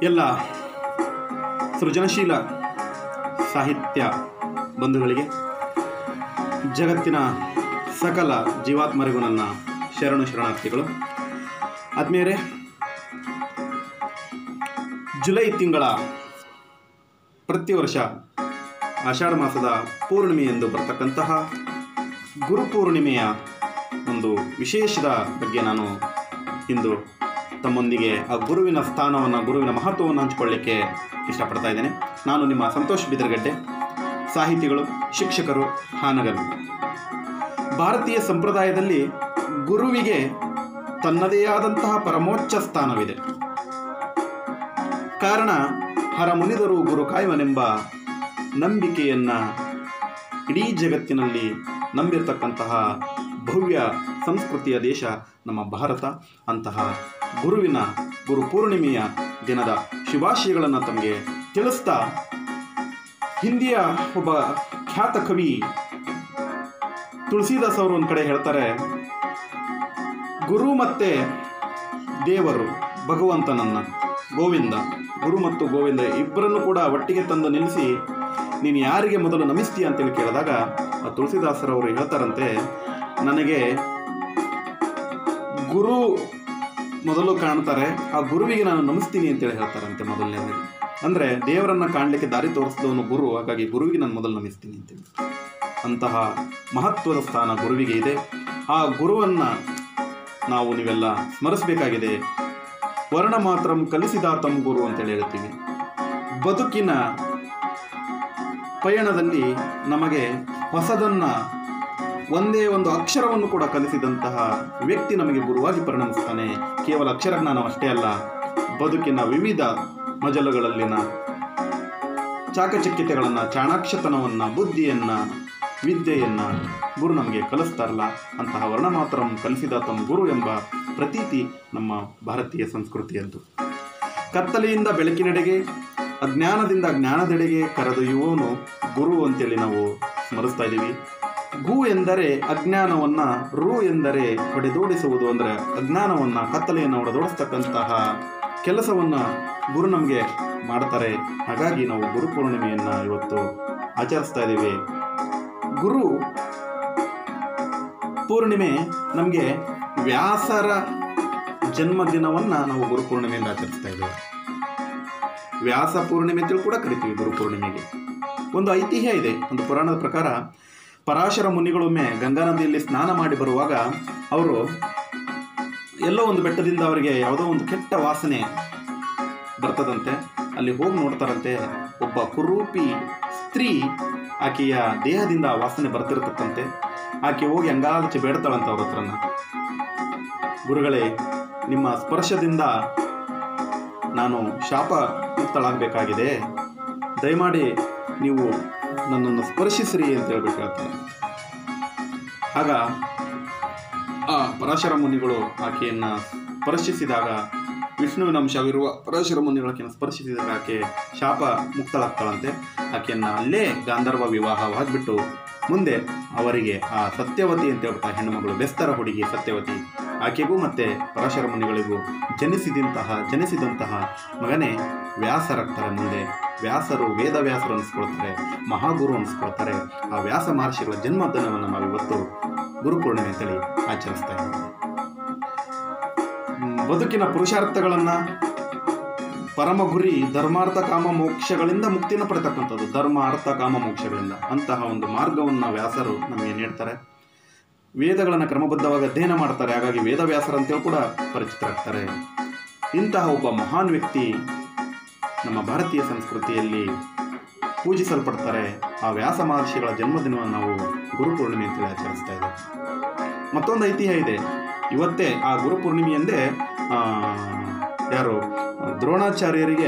ಎಲ್ಲ ಸೃಜನಶೀಲ ಸಾಹಿತ್ಯ ಬಂಧುಗಳಿಗೆ ಜಗತ್ತಿನ ಸಕಲ ಜೀವಾತ್ಮರಿಗೂ ನನ್ನ ಶರಣು ಶರಣಾರ್ಥಿಗಳು ಆದ್ಮೇಲೆ ಜುಲೈ ತಿಂಗಳ ಪ್ರತಿ ವರ್ಷ ಆಷಾಢ ಮಾಸದ ಪೂರ್ಣಿಮೆ ಎಂದು ಬರ್ತಕ್ಕಂತಹ ಗುರುಪೂರ್ಣಿಮೆಯ ಒಂದು ವಿಶೇಷದ ಬಗ್ಗೆ ನಾನು ಇಂದು ತಮ್ಮೊಂದಿಗೆ ಆ ಗುರುವಿನ ಸ್ಥಾನವನ್ನು ಗುರುವಿನ ಮಹತ್ವವನ್ನು ಹಂಚಿಕೊಳ್ಳಿಕ್ಕೆ ಇಷ್ಟಪಡ್ತಾ ಇದ್ದೇನೆ ನಾನು ನಿಮ್ಮ ಸಂತೋಷ್ ಬಿದರ್ಗಡ್ಡೆ ಸಾಹಿತಿಗಳು ಶಿಕ್ಷಕರು ಹಾನಗಲ್ ಭಾರತೀಯ ಸಂಪ್ರದಾಯದಲ್ಲಿ ಗುರುವಿಗೆ ತನ್ನದೇ ಆದಂತಹ ಪರಮೋಚ್ಚ ಸ್ಥಾನವಿದೆ ಕಾರಣ ಹರ ಮುನಿದರು ಗುರು ಕಾಯುವನೆಂಬ ನಂಬಿಕೆಯನ್ನು ಇಡೀ ಜಗತ್ತಿನಲ್ಲಿ ನಂಬಿರ್ತಕ್ಕಂತಹ ಭವ್ಯ ಸಂಸ್ಕೃತಿಯ ದೇಶ ನಮ್ಮ ಭಾರತ ಅಂತಹ ಗುರುವಿನ ಗುರು ಪೂರ್ಣಿಮೆಯ ದಿನದ ಶುಭಾಶಯಗಳನ್ನು ತಮಗೆ ತಿಳಿಸ್ತಾ ಹಿಂದಿಯ ಒಬ್ಬ ಖ್ಯಾತ ಕವಿ ತುಳಸಿದಾಸ್ ಅವರು ಒಂದು ಕಡೆ ಹೇಳ್ತಾರೆ ಗುರು ಮತ್ತೆ ದೇವರು ಭಗವಂತನನ್ನ ಗೋವಿಂದ ಗುರು ಮತ್ತು ಗೋವಿಂದ ಇಬ್ಬರನ್ನು ಕೂಡ ಒಟ್ಟಿಗೆ ತಂದು ನಿಲ್ಲಿಸಿ ನೀನು ಯಾರಿಗೆ ಮೊದಲು ನಮಿಸ್ತೀಯ ಅಂತೇಳಿ ಕೇಳಿದಾಗ ಆ ತುಳಸಿದಾಸರವರು ಹೇಳ್ತಾರಂತೆ ನನಗೆ ಗುರು ಮೊದಲು ಕಾಣ್ತಾರೆ ಆ ಗುರುವಿಗೆ ನಾನು ನಮಿಸ್ತೀನಿ ಅಂತೇಳಿ ಹೇಳ್ತಾರಂತೆ ಮೊದಲನೇದಾಗಿ ಅಂದರೆ ದೇವರನ್ನ ಕಾಣಲಿಕ್ಕೆ ದಾರಿ ತೋರಿಸಿದವನು ಗುರು ಹಾಗಾಗಿ ಗುರುವಿಗೆ ನಾನು ಮೊದಲು ನಮಿಸ್ತೀನಿ ಅಂತೇಳಿ ಅಂತಹ ಮಹತ್ವದ ಸ್ಥಾನ ಗುರುವಿಗೆ ಇದೆ ಆ ಗುರುವನ್ನು ನಾವು ನೀವೆಲ್ಲ ಸ್ಮರಿಸಬೇಕಾಗಿದೆ ವರ್ಣ ಮಾತ್ರಂ ಕಲಿಸಿದಾತಂ ಗುರು ಅಂತೇಳಿ ಹೇಳ್ತೀವಿ ಬದುಕಿನ ಪಯಣದಲ್ಲಿ ನಮಗೆ ಹೊಸದನ್ನು ಒಂದೇ ಒಂದು ಅಕ್ಷರವನ್ನು ಕೂಡ ಕಲಿಸಿದಂತಹ ವ್ಯಕ್ತಿ ನಮಗೆ ಗುರುವಾಗಿ ಪರಿಣಮಿಸ್ತಾನೆ ಕೇವಲ ಅಕ್ಷರಜ್ಞಾನ ಅಷ್ಟೇ ಅಲ್ಲ ಬದುಕಿನ ವಿವಿಧ ಮಜಲುಗಳಲ್ಲಿನ ಚಾಕಚಕ್ಯತೆಗಳನ್ನು ಚಾಣಾಕ್ಷತನವನ್ನು ಬುದ್ಧಿಯನ್ನು ವಿದ್ಯೆಯನ್ನು ಗುರು ನಮಗೆ ಕಲಿಸ್ತಾರಲ್ಲ ಅಂತಹ ವರ್ಣ ಮಾತ್ರ ಕಲಿಸಿದ ತಮ್ಮ ಗುರು ಎಂಬ ಪ್ರತೀತಿ ನಮ್ಮ ಭಾರತೀಯ ಸಂಸ್ಕೃತಿಯದ್ದು ಕತ್ತಲೆಯಿಂದ ಬೆಳಕಿನೆಡೆಗೆ ಅಜ್ಞಾನದಿಂದ ಜ್ಞಾನದೆಡೆಗೆ ಕರೆದೊಯ್ಯುವವನು ಗುರು ಅಂತೇಳಿ ನಾವು ಸ್ಮರಿಸ್ತಾ ಇದ್ದೀವಿ ಗು ಎಂದರೆ ಅಜ್ಞಾನವನ್ನು ರು ಎಂದರೆ ಹೊಡೆದೋಡಿಸುವುದು ಅಂದರೆ ಅಜ್ಞಾನವನ್ನು ಕತ್ತಲೆಯನ್ನು ಹೊಡೆದೋಡಿಸ್ತಕ್ಕಂತಹ ಕೆಲಸವನ್ನು ಗುರು ನಮಗೆ ಮಾಡ್ತಾರೆ ಹಾಗಾಗಿ ನಾವು ಗುರು ಪೂರ್ಣಿಮೆಯನ್ನು ಇವತ್ತು ಆಚರಿಸ್ತಾ ಇದ್ದೀವಿ ಗುರು ಪೂರ್ಣಿಮೆ ನಮಗೆ ವ್ಯಾಸರ ಜನ್ಮದಿನವನ್ನು ನಾವು ಗುರು ಪೂರ್ಣಿಮೆಯಿಂದ ಆಚರಿಸ್ತಾ ಇದ್ದೇವೆ ವ್ಯಾಸ ಪೂರ್ಣಿಮೆ ಅಂತೇಳಿ ಕೂಡ ಕರಿತೀವಿ ಗುರು ಪೂರ್ಣಿಮೆಗೆ ಒಂದು ಐತಿಹ್ಯ ಇದೆ ಒಂದು ಪುರಾಣದ ಪ್ರಕಾರ ಪರಾಶರ ಮುನಿಗಳೊಮ್ಮೆ ಗಂಗಾ ನದಿಯಲ್ಲಿ ಸ್ನಾನ ಮಾಡಿ ಬರುವಾಗ ಅವರು ಎಲ್ಲೋ ಒಂದು ಬೆಟ್ಟದಿಂದ ಅವರಿಗೆ ಯಾವುದೋ ಒಂದು ಕೆಟ್ಟ ವಾಸನೆ ಬರ್ತದಂತೆ ಅಲ್ಲಿ ಹೋಗಿ ನೋಡ್ತಾರಂತೆ ಒಬ್ಬ ಕುರೂಪಿ ಸ್ತ್ರೀ ಆಕೆಯ ದೇಹದಿಂದ ಆ ವಾಸನೆ ಬರ್ತಿರ್ತಕ್ಕಂತೆ ಆಕೆ ಹೋಗಿ ಅಂಗಾಲಚಿ ಬೇಡ್ತಾಳಂತ ಅವ್ರ ಹತ್ರನ ಗುರುಗಳೇ ನಿಮ್ಮ ಸ್ಪರ್ಶದಿಂದ ನಾನು ಶಾಪ ಮುಕ್ತಳಾಗಬೇಕಾಗಿದೆ ದಯಮಾಡಿ ನೀವು ನನ್ನನ್ನು ಸ್ಪರ್ಶಿಸ್ರಿ ಅಂತ ಹೇಳ್ಬಿಟ್ಟು ಹೇಳ್ತಾರೆ ಆಗ ಆ ಪರಾಶರ ಮುನಿಗಳು ಆಕೆಯನ್ನು ಸ್ಪರ್ಶಿಸಿದಾಗ ವಿಷ್ಣುವಿನ ಅಂಶವಿರುವ ಪರಶುರ ಮುನಿಗಳು ಆಕೆಯನ್ನು ಸ್ಪರ್ಶಿಸಿದಾಗ ಆಕೆ ಶಾಪ ಮುಕ್ತಳಾಗ್ತಾಳಂತೆ ಆಕೆಯನ್ನು ಅಲ್ಲೇ ಗಾಂಧರ್ವ ವಿವಾಹವಾಗಿಬಿಟ್ಟು ಮುಂದೆ ಅವರಿಗೆ ಆ ಸತ್ಯವತಿ ಅಂತ ಹೇಳ್ಬಿಟ್ಟು ಆ ಹೆಣ್ಣುಮಗಳು ಬೆಸ್ತರ ಹುಡುಗಿ ಸತ್ಯವತಿ ಆಕೆಗೂ ಮತ್ತು ಪರಾಶರ ಮುನಿಗಳಿಗೂ ಜನಿಸಿದಂತಹ ಜನಿಸಿದಂತಹ ಮಗನೇ ವ್ಯಾಸರಾಗ್ತಾರೆ ಮುಂದೆ ವ್ಯಾಸರು ವೇದವ್ಯಾಸರು ಅನಿಸ್ಕೊಳ್ತಾರೆ ಮಹಾಗುರು ಅನಿಸ್ಕೊಳ್ತಾರೆ ಆ ವ್ಯಾಸ ಮಹರ್ಷಿಗಳ ಜನ್ಮದಿನವನ್ನು ನಾವು ಇವತ್ತು ಗುರುಪೂರ್ಣಿಮೆ ಅಂತೇಳಿ ಆಚರಿಸ್ತಾ ಇದ್ದೀವಿ ಹ್ಮ್, ಬದುಕಿನ ಪುರುಷಾರ್ಥಗಳನ್ನು ಪರಮ ಗುರಿ ಧರ್ಮಾರ್ಥ ಕಾಮ ಮೋಕ್ಷಗಳಿಂದ ಮುಕ್ತಿನ ಪಡೆತಕ್ಕಂಥದ್ದು ಧರ್ಮ ಅರ್ಥ ಕಾಮ ಮೋಕ್ಷಗಳಿಂದ ಅಂತಹ ಒಂದು ಮಾರ್ಗವನ್ನು ವ್ಯಾಸರು ನಮಗೆ ನೀಡ್ತಾರೆ ವೇದಗಳನ್ನು ಕ್ರಮಬದ್ಧವಾಗಿ ಅಧ್ಯಯನ ಮಾಡ್ತಾರೆ ಹಾಗಾಗಿ ವೇದವ್ಯಾಸರು ಅಂತೇಳಿ ಕೂಡ ಪರಿಚಿತರಾಗ್ತಾರೆ ಇಂತಹ ಒಬ್ಬ ಮಹಾನ್ ವ್ಯಕ್ತಿ ನಮ್ಮ ಭಾರತೀಯ ಸಂಸ್ಕೃತಿಯಲ್ಲಿ ಪೂಜಿಸಲ್ಪಡ್ತಾರೆ ಆ ವ್ಯಾಸ ಮಹರ್ಷಿಗಳ ಜನ್ಮದಿನವನ್ನು ನಾವು ಗುರುಪೂರ್ಣಿಮೆ ಅಂತೇಳಿ ಆಚರಿಸ್ತಾ ಇದ್ದೇವೆ ಮತ್ತೊಂದು ಐತಿಹ್ಯ ಇದೆ ಇವತ್ತೇ ಆ ಗುರುಪೂರ್ಣಿಮೆಯಂದೇ ಆ, ಯಾರು ದ್ರೋಣಾಚಾರ್ಯರಿಗೆ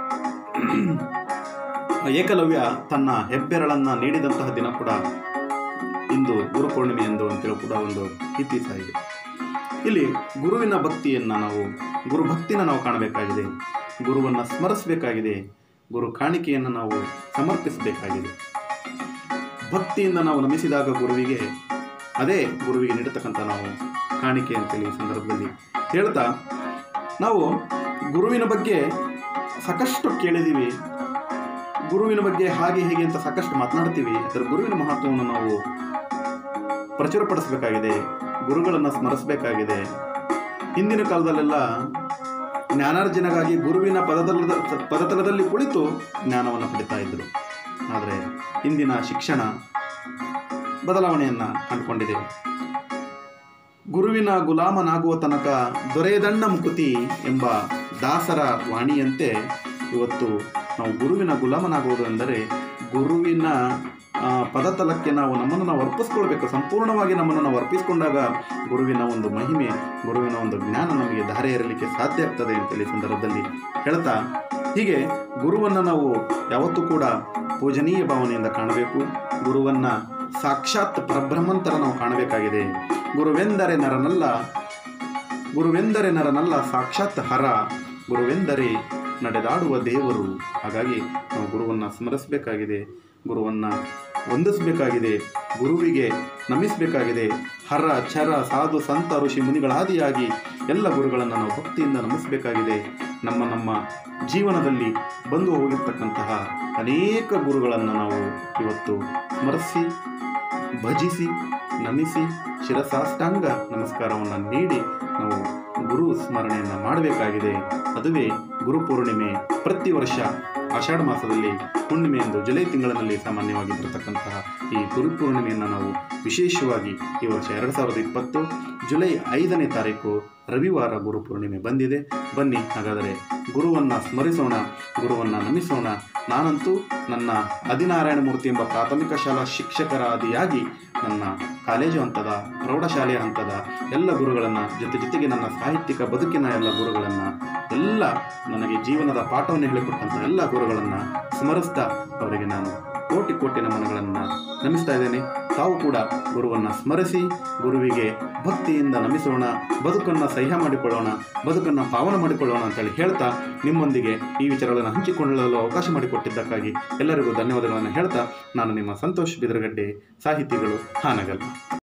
ಏಕಲವ್ಯ ತನ್ನ ಹೆಬ್ಬೆರಳನ್ನು ನೀಡಿದಂತಹ ದಿನ ಕೂಡ ಇಂದು ಗುರುಪೂರ್ಣಿಮೆ ಎಂದು ಅಂತೇಳಿ ಕೂಡ ಒಂದು ಇತಿಹಾಸ ಇದೆ ಇಲ್ಲಿ ಗುರುವಿನ ಭಕ್ತಿಯನ್ನು ನಾವು ಗುರುಭಕ್ತಿನ ನಾವು ಕಾಣಬೇಕಾಗಿದೆ ಗುರುವನ್ನು ಸ್ಮರಿಸಬೇಕಾಗಿದೆ ಗುರು ಕಾಣಿಕೆಯನ್ನು ನಾವು ಸಮರ್ಪಿಸಬೇಕಾಗಿದೆ ಭಕ್ತಿಯಿಂದ ನಾವು ನಮಿಸಿದಾಗ ಗುರುವಿಗೆ ಅದೇ ಗುರುವಿಗೆ ನೀಡತಕ್ಕಂಥ ನಾವು ಕಾಣಿಕೆ ಅಂತೇಳಿ ಈ ಸಂದರ್ಭದಲ್ಲಿ ಹೇಳ್ತಾ ನಾವು ಗುರುವಿನ ಬಗ್ಗೆ ಸಾಕಷ್ಟು ಕೇಳಿದ್ದೀವಿ ಗುರುವಿನ ಬಗ್ಗೆ ಹಾಗೆ ಹೀಗೆ ಅಂತ ಸಾಕಷ್ಟು ಮಾತನಾಡ್ತೀವಿ ಅದರ ಗುರುವಿನ ಮಹತ್ವವನ್ನು ನಾವು ಪ್ರಚುರಪಡಿಸಬೇಕಾಗಿದೆ ಗುರುಗಳನ್ನು ಸ್ಮರಿಸಬೇಕಾಗಿದೆ ಹಿಂದಿನ ಕಾಲದಲ್ಲೆಲ್ಲ ಜ್ಞಾನಾರ್ಜನೆಗಾಗಿ ಗುರುವಿನ ಪದತಲದ ಪದತಲದಲ್ಲಿ ಕುಳಿತು ಜ್ಞಾನವನ್ನು ಪಡಿತಾ ಇದ್ದರು ಆದರೆ ಇಂದಿನ ಶಿಕ್ಷಣ ಬದಲಾವಣೆಯನ್ನು ಕಂಡುಕೊಂಡಿದೆ ಗುರುವಿನ ಗುಲಾಮನಾಗುವ ತನಕ ದೊರೆಯದಣ್ಣ ಮುಕುತಿ ಎಂಬ ದಾಸರ ವಾಣಿಯಂತೆ ಇವತ್ತು ನಾವು ಗುರುವಿನ ಗುಲಾಮನಾಗುವುದು ಎಂದರೆ ಗುರುವಿನ ಆ, ಪದತಲಕ್ಕೆ ನಾವು ನಮ್ಮನ್ನು ನಾವು ಅರ್ಪಿಸ್ಕೊಳ್ಬೇಕು ಸಂಪೂರ್ಣವಾಗಿ ನಮ್ಮನ್ನು ನಾವು ಅರ್ಪಿಸಿಕೊಂಡಾಗ ಗುರುವಿನ ಒಂದು ಮಹಿಮೆ ಗುರುವಿನ ಒಂದು ಜ್ಞಾನ ನಮಗೆ ಧಾರೆ ಏರಲಿಕ್ಕೆ ಸಾಧ್ಯ ಆಗ್ತದೆ ಅಂತೇಳಿ ಈ ಸಂದರ್ಭದಲ್ಲಿ ಹೇಳ್ತಾ ಹೀಗೆ ಗುರುವನ್ನು ನಾವು ಯಾವತ್ತೂ ಕೂಡ ಪೂಜನೀಯ ಭಾವನೆಯಿಂದ ಕಾಣಬೇಕು ಗುರುವನ್ನು ಸಾಕ್ಷಾತ್ ಪರಬ್ರಹ್ಮಂತರ ನಾವು ಕಾಣಬೇಕಾಗಿದೆ ಗುರುವೆಂದರೆ ನರನಲ್ಲ ಗುರುವೆಂದರೆ ನರನಲ್ಲ ಸಾಕ್ಷಾತ್ ಹರ ಗುರುವೆಂದರೆ ನಡೆದಾಡುವ ದೇವರು ಹಾಗಾಗಿ ನಾವು ಗುರುವನ್ನು ಸ್ಮರಿಸಬೇಕಾಗಿದೆ ಗುರುವನ್ನು ವಂದಿಸಬೇಕಾಗಿದೆ ಗುರುವಿಗೆ ನಮಿಸಬೇಕಾಗಿದೆ ಹರ ಚರ ಸಾಧು ಸಂತ ಋಷಿ ಮುನಿಗಳಾದಿಯಾಗಿ ಎಲ್ಲ ಗುರುಗಳನ್ನು ನಾವು ಭಕ್ತಿಯಿಂದ ನಮಿಸಬೇಕಾಗಿದೆ ನಮ್ಮ ನಮ್ಮ ಜೀವನದಲ್ಲಿ ಬಂದು ಹೋಗಿರ್ತಕ್ಕಂತಹ ಅನೇಕ ಗುರುಗಳನ್ನು ನಾವು ಇವತ್ತು ಸ್ಮರಿಸಿ ಭಜಿಸಿ ನಮಿಸಿ ಶಿರಸಾಷ್ಟಾಂಗ ನಮಸ್ಕಾರವನ್ನು ನೀಡಿ ನಾವು ಗುರು ಸ್ಮರಣೆಯನ್ನು ಮಾಡಬೇಕಾಗಿದೆ ಅದುವೇ ಗುರು ಪೂರ್ಣಿಮೆ ಪ್ರತಿ ವರ್ಷ ಆಷಾಢ ಮಾಸದಲ್ಲಿ ಹುಣ್ಣಿಮೆಯಂದು ಜುಲೈ ತಿಂಗಳಿನಲ್ಲಿ ಸಾಮಾನ್ಯವಾಗಿ ಬರತಕ್ಕಂತಹ ಈ ಗುರು ಪೂರ್ಣಿಮೆಯನ್ನು ನಾವು ವಿಶೇಷವಾಗಿ ಈ ವರ್ಷ ಎರಡು ಸಾವಿರದ ಇಪ್ಪತ್ತು ಜುಲೈ ಐದನೇ ತಾರೀಕು ರವಿವಾರ ಗುರು ಪೂರ್ಣಿಮೆ ಬಂದಿದೆ ಬನ್ನಿ ಹಾಗಾದರೆ ಗುರುವನ್ನು ಸ್ಮರಿಸೋಣ ಗುರುವನ್ನು ನಮಿಸೋಣ ನಾನಂತೂ ನನ್ನ ಆದಿನಾರಾಯಣ ಮೂರ್ತಿ ಎಂಬ ಪ್ರಾಥಮಿಕ ಶಾಲಾ ಶಿಕ್ಷಕರ ಆದಿಯಾಗಿ ನನ್ನ ಕಾಲೇಜು ಹಂತದ ಪ್ರೌಢಶಾಲೆಯ ಹಂತದ ಎಲ್ಲ ಗುರುಗಳನ್ನು ಜೊತೆ ಜೊತೆಗೆ ನನ್ನ ಸಾಹಿತ್ಯಿಕ ಬದುಕಿನ ಎಲ್ಲ ಗುರುಗಳನ್ನು ಎಲ್ಲ ನನಗೆ ಜೀವನದ ಪಾಠವನ್ನು ಹೇಳಿಕೊಟ್ಟಂಥ ಎಲ್ಲ ಗುರುಗಳನ್ನು ಸ್ಮರಿಸ್ತಾ ಅವರಿಗೆ ನಾನು ಕೋಟಿ ಕೋಟಿ ನಮನಗಳನ್ನು ನಮಿಸ್ತಾ ಇದ್ದೇನೆ ತಾವು ಕೂಡ ಗುರುವನ್ನು ಸ್ಮರಿಸಿ ಗುರುವಿಗೆ ಭಕ್ತಿಯಿಂದ ನಮಿಸೋಣ ಬದುಕನ್ನು ಸಹ್ಯ ಮಾಡಿಕೊಳ್ಳೋಣ ಬದುಕನ್ನು ಪಾವನ ಮಾಡಿಕೊಳ್ಳೋಣ ಅಂತೇಳಿ ಹೇಳ್ತಾ ನಿಮ್ಮೊಂದಿಗೆ ಈ ವಿಚಾರಗಳನ್ನು ಹಂಚಿಕೊಳ್ಳಲು ಅವಕಾಶ ಮಾಡಿಕೊಟ್ಟಿದ್ದಕ್ಕಾಗಿ ಎಲ್ಲರಿಗೂ ಧನ್ಯವಾದಗಳನ್ನು ಹೇಳ್ತಾ ನಾನು ನಿಮ್ಮ ಸಂತೋಷ್ ಬಿದರಗಡ್ಡೆ ಸಾಹಿತಿಗಳು ಹಾನಗಲ್